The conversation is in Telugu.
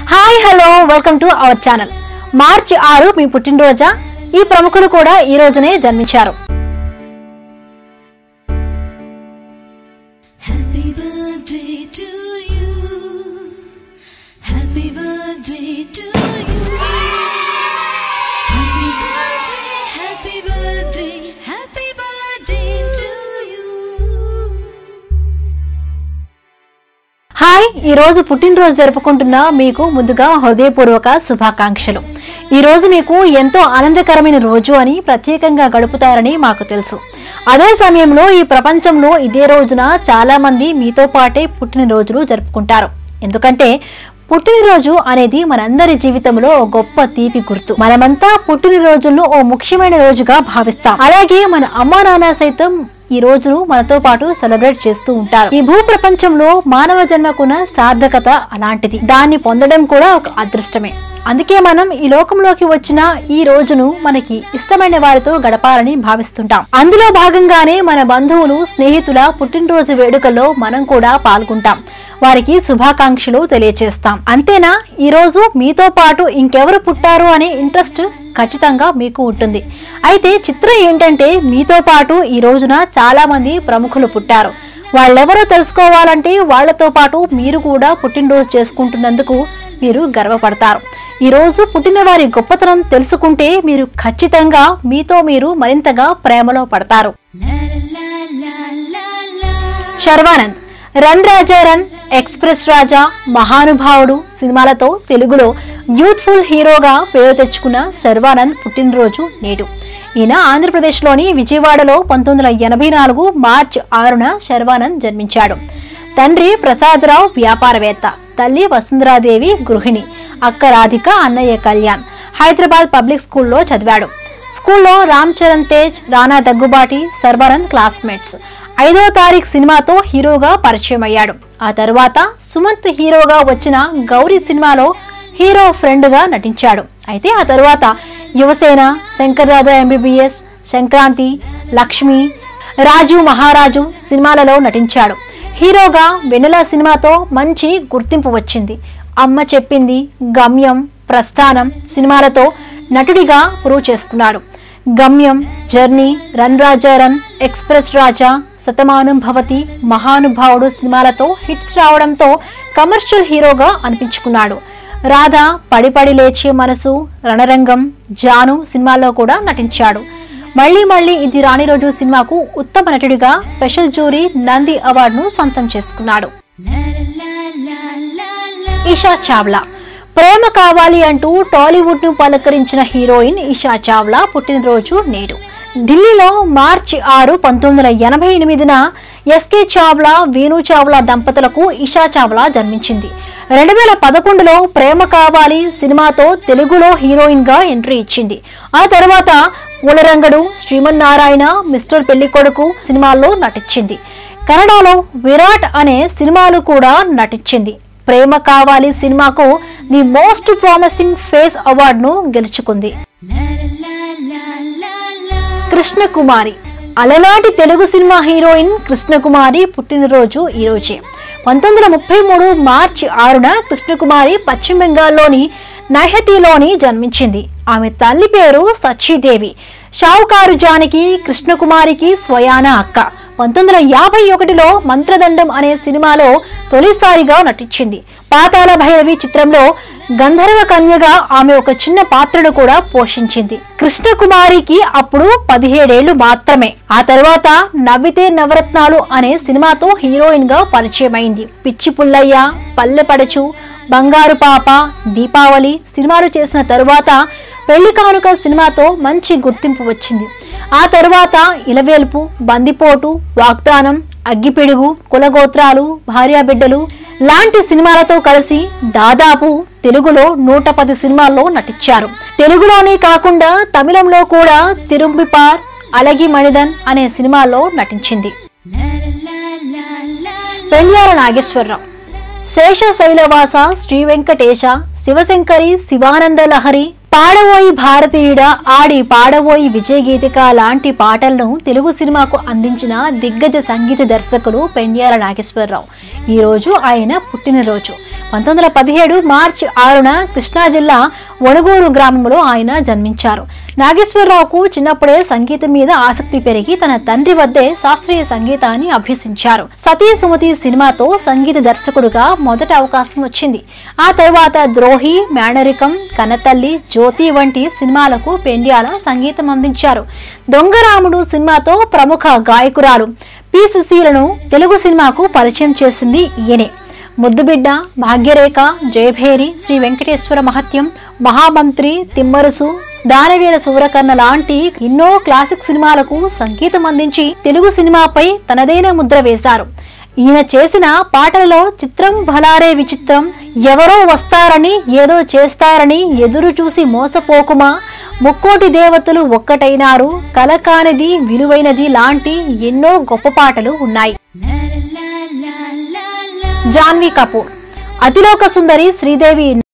Hi hello welcome to our channel మార్చి ఆరు మీ పుట్టినరోజా ఈ ప్రముఖులు కూడా ఈ రోజునే జన్మించారు Happy birthday to you. Happy birthday to you. Happy birthday, happy birthday, happy birthday to you. Hi ఈ రోజు పుట్టినరోజు జరుపుకుంటున్న మీకు ముందుగా హృదయపూర్వక శుభాకాంక్షలు ఈ రోజు మీకు ఎంతో ఆనందకరమైన రోజు అని ప్రత్యేకంగా గడుపుతారని మాకు తెలుసు అదే సమయంలో ఈ ప్రపంచంలో ఇదే రోజున చాలా మంది మీతో పాటే పుట్టినరోజులు జరుపుకుంటారు ఎందుకంటే పుట్టినరోజు అనేది మనందరి జీవితంలో ఓ గొప్ప తీపి గుర్తు మనమంతా పుట్టినరోజులను ఓ ముఖ్యమైన రోజుగా భావిస్తాం అలాగే మన అమ్మా నాన్న సైతం ఈ రోజును మనతో పాటు సెలబ్రేట్ చేస్తూ ఉంటారు ఈ భూ ప్రపంచంలో మానవ జన్మకున్న సార్థకత అలాంటిది దాన్ని పొందడం కూడా ఒక అదృష్టమే అందుకే మనం ఈ లోకంలోకి వచ్చిన ఈ రోజును మనకి ఇష్టమైన వారితో గడపాలని భావిస్తుంటాం అందులో భాగంగానే మన బంధువులు స్నేహితుల పుట్టినరోజు వేడుకల్లో మనం కూడా పాల్గొంటాం వారికి శుభాకాంక్షలు తెలియజేస్తాం అంతేనా ఈ రోజు మీతో పాటు ఇంకెవరు పుట్టారు అనే ఇంట్రెస్ట్ ఖచ్చితంగా మీకు ఉంటుంది అయితే చిత్రం ఏంటంటే మీతో పాటు ఈ రోజున చాలా మంది ప్రముఖులు పుట్టారు వాళ్ళెవరో తెలుసుకోవాలంటే వాళ్ళతో పాటు మీరు కూడా పుట్టినరోజు చేసుకుంటున్నందుకు మీరు గర్వపడతారు ఈ రోజు పుట్టిన వారి గొప్పతనం తెలుసుకుంటే మీరు ఖచ్చితంగా మీతో మీరు మరింతగా ప్రేమలో పడతారు La la la la la la. Sharwanand run Raja run express Raja Mahanubhavudu సినిమాలతో తెలుగులో యూత్ఫుల్ హీరోగా పేరు తెచ్చుకున్న శర్వానంద్ పుట్టినరోజు నేడు ఈయన ఆంధ్రప్రదేశ్లోని విజయవాడలో పంతొమ్మిది వందల ఎనభై నాలుగు మార్చి ఆరున శర్వానంద్ జన్మించాడు తండ్రి ప్రసాదరావు వ్యాపారవేత్త తల్లి వసుంధరాదేవి గృహిణి అక్క రాధిక అన్నయ్య కళ్యాణ్ హైదరాబాద్ పబ్లిక్ స్కూల్లో చదివాడు స్కూల్లో రామ్ చరణ్ తేజ్ రానా దగ్గుబాటి సర్వానంద్ క్లాస్మేట్స్ ఐదో తారీఖు సినిమాతో హీరోగా పరిచయం అయ్యాడు ఆ తర్వాత సుమంత్ హీరోగా వచ్చిన గౌరీ సినిమాలో హీరో ఫ్రెండ్ గా నటించాడు అయితే ఆ తర్వాత యువసేన శంకర్ దాదా ఎంబీబీఎస్ సంక్రాంతి లక్ష్మి రాజు మహారాజు సినిమాలలో నటించాడు హీరోగా వెన్నెల సినిమాతో మంచి గుర్తింపు వచ్చింది అమ్మ చెప్పింది గమ్యం ప్రస్థానం సినిమాలతో నటుడిగా ప్రూవ్ చేసుకున్నాడు Gamyam journey run Raja run express Raja Shatamanam Bhavati Mahanubhavudu సినిమాలతో హిట్స్ రావడంతో కమర్షియల్ హీరోగా అనిపించుకున్నాడు రాధ పడిపడి లేచే మనసు రణరంగం జాను సినిమాల్లో కూడా నటించాడు మళ్ళీ మళ్ళీ ఇది రాని రోజు సినిమాకు ఉత్తమ నటుడిగా స్పెషల్ జూరీ నంది అవార్డును సొంతం చేసుకున్నాడు La la la la la. Isha Chawla ప్రేమ కావాలి అంటూ టాలీవుడ్ ను పలకరించిన హీరోయిన్ ఈషా చావ్లా పుట్టినరోజు నేడు ఢిల్లీలో మార్చి ఆరు పంతొమ్మిది వందల ఎనభై ఎనిమిదిన ఎస్కే చావ్లా వేణు చావ్లా దంపతులకు ఈషా చావ్లా జన్మించింది రెండు వేల పదకొండులో ప్రేమ కావాలి సినిమాతో తెలుగులో హీరోయిన్ గా ఎంట్రీ ఇచ్చింది ఆ తర్వాత పూలరంగడు శ్రీమన్నారాయణ మిస్టర్ పెళ్లికొడుకు సినిమాల్లో నటించింది కన్నడలో విరాట్ అనే సినిమాలు కూడా నటించింది ప్రేమ కావాలి సినిమాకు ది మోస్ట్ ప్రామిసింగ్ ఫేస్ అవార్డును గెలుచుకుంది La la la la la. Krishnakumari అలనాటి తెలుగు సినిమా హీరోయిన్ కృష్ణకుమారి పుట్టినరోజు ఈ రోజే పంతొమ్మిది వందల ముప్పై మూడు మార్చి ఆరున కృష్ణకుమారి పశ్చిమ బెంగాల్లోని నైహతిలోని జన్మించింది ఆమె తల్లి పేరు సచీదేవి షావుకారు జానకి కృష్ణకుమారికి స్వయాన అక్క పంతొమ్మిది వందల యాభై ఒకటిలో మంత్రదండం అనే సినిమాలో తొలిసారిగా నటించింది పాతాళ భైరవి చిత్రంలో గంధర్వ కన్యగా ఆమె ఒక చిన్న పాత్రను కూడా పోషించింది కృష్ణకుమారికి అప్పుడు పదిహేడేళ్లు మాత్రమే ఆ తర్వాత నవ్వితే నవరత్నాలు అనే సినిమాతో హీరోయిన్ గా పరిచయమైంది పిచ్చి పుల్లయ్య పల్లెపడచు బంగారు పాప దీపావళి సినిమాలు చేసిన తరువాత పెళ్లి కానుక సినిమాతో మంచి గుర్తింపు వచ్చింది ఆ తరువాత ఇలవేల్పు బందిపోటు వాగ్దానం అగ్గిపిడుగు కులగోత్రాలు భార్యాబిడ్డలు లాంటి సినిమాలతో కలిసి దాదాపు తెలుగులో నూట పది సినిమాల్లో నటించారు తెలుగులోనే కాకుండా తమిళంలో కూడా తిరుంబిపార్ అలగి మణిదన్ అనే సినిమాల్లో నటించింది La la la la. పెళ్యాల Nageswararao శేష శైలవాస శ్రీ వెంకటేశ శివశంకరి శివానంద లహరి పాడబోయి భారతీయుడ ఆడి పాడబోయి విజయ గీతిక లాంటి పాటలను తెలుగు సినిమాకు అందించిన దిగ్గజ సంగీత దర్శకుడు పెండ్యాల నాగేశ్వరరావు ఈ రోజు ఆయన పుట్టినరోజు పంతొమ్మిది వందల పదిహేడు మార్చి ఆరున కృష్ణా జిల్లా వణుగూరు గ్రామంలో ఆయన జన్మించారు నాగేశ్వరరావుకు చిన్నప్పుడే సంగీతం మీద ఆసక్తి పెరిగి తన తండ్రి వద్దే శాస్త్రీయ సంగీతాన్ని అభ్యసించారు సతీ సుమతి సినిమాతో సంగీత దర్శకుడుగా మొదటి అవకాశం వచ్చింది ఆ తర్వాత ద్రోహి మేనరికం కనతల్లి జ్యోతి వంటి సినిమాలకు పెండ్యాల సంగీతం అందించారు దొంగరాముడు సినిమాతో ప్రముఖ గాయకురాలు పి సుశీలను తెలుగు సినిమాకు పరిచయం చేసింది ఈయనే ముద్దుబిడ్డ భాగ్యరేఖ జయభేరి శ్రీ వెంకటేశ్వర మహత్యం మహామంత్రి తిమ్మరుసు దానవీర సూరకర్ణ లాంటి ఎన్నో క్లాసిక్ సినిమాలకు సంగీతం అందించి తెలుగు సినిమాపై తనదైన ముద్ర వేశారు ఈయన చేసిన పాటలలో చిత్రం భలారే విచిత్రం ఎవరో వస్తారని ఏదో చేస్తారని ఎదురు చూసి మోసపోకుమా ముక్కోటి దేవతలు ఒక్కటైనారు కలకానిది విలువైనది లాంటి ఎన్నో గొప్ప పాటలు ఉన్నాయి La la la la la la. Janhvi Kapoor అతిలోక సుందరి శ్రీదేవి